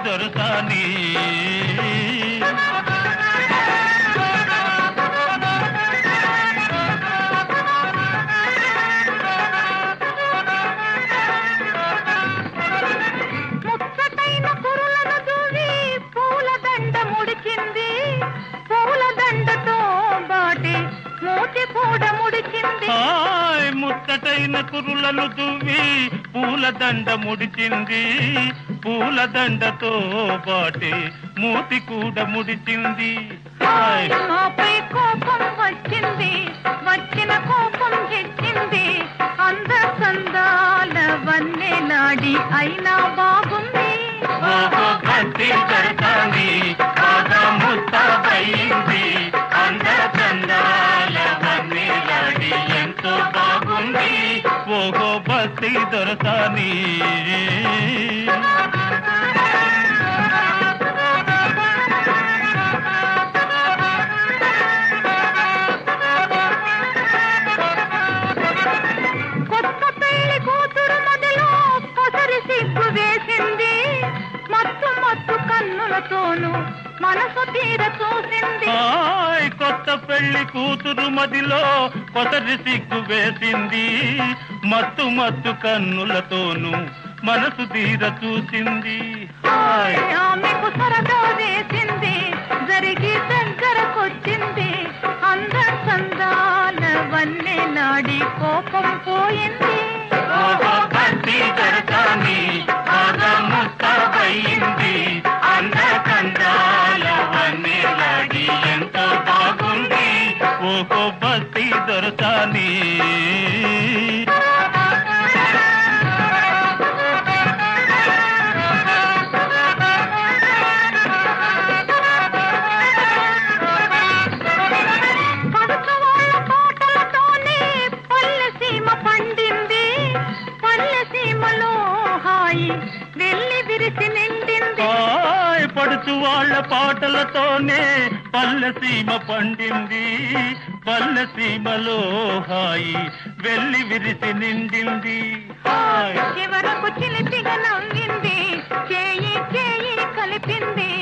దొరసాని ముచ్చటైన కురులను దూవి పూల దండ ముడిచింది పూల దండతో బాటి మూతి కూడా ముడిచింది హాయ్ ముచ్చటైన కురులను దువ్వి పూలదండ ముడిచింది పూలదండతో పాటి మూతి కూడా ముడిచింది హాయ్ నాపై కోపం వచ్చింది వచ్చిన కోపం హెచ్చింది అంద సందాల వన్నె నాడి అయినా బాగుంది ఓహో భక్తి దొరసాని పాద ముస్తాబయింది అంద చందాల వన్నెలాడి ఎంతో బాగుంది ఓహో భక్తి దొరసాని కొత్త పెళ్లి కూతురు మదిలో పొసరి సిగ్గు వేసింది మత్తు మత్తు కన్నులతోనూ మనసు తీర చూసింది హాయ్ కొత్త పెళ్లి కూతురు మదిలో కొసరి సిగ్గు వేసింది మత్తు మత్తు కన్నులతోనూ మనసు తీర చూసింది హాయ్ ఆమెకు సరదా వేసింది జరిగి దగ్గరకొచ్చింది అంద సందాల వన్నె నాడి కోపం పోయింది ఓహో భక్తి దొరకాని ముస్తాబయింది అంద కందాల వన్నెలాడి ఎంతో బాగుంది ఓహో భక్తి దొరకాని పడక వాళ్ళ తోటలతోనే పల్లె సీమ పండింది పల్లె సీమలో హాయి వెళ్ళి విరిసి నిండింది హాయ్ పడుచు వాళ్ళ పాటలతోనే పల్లె సీమ పండింది పల్లె సీమలో హాయి వెళ్ళి విరిసి నిండింది హాయ్ చివరకు చిలిపిగా నవ్వింది చేయి చేయి కలిపింది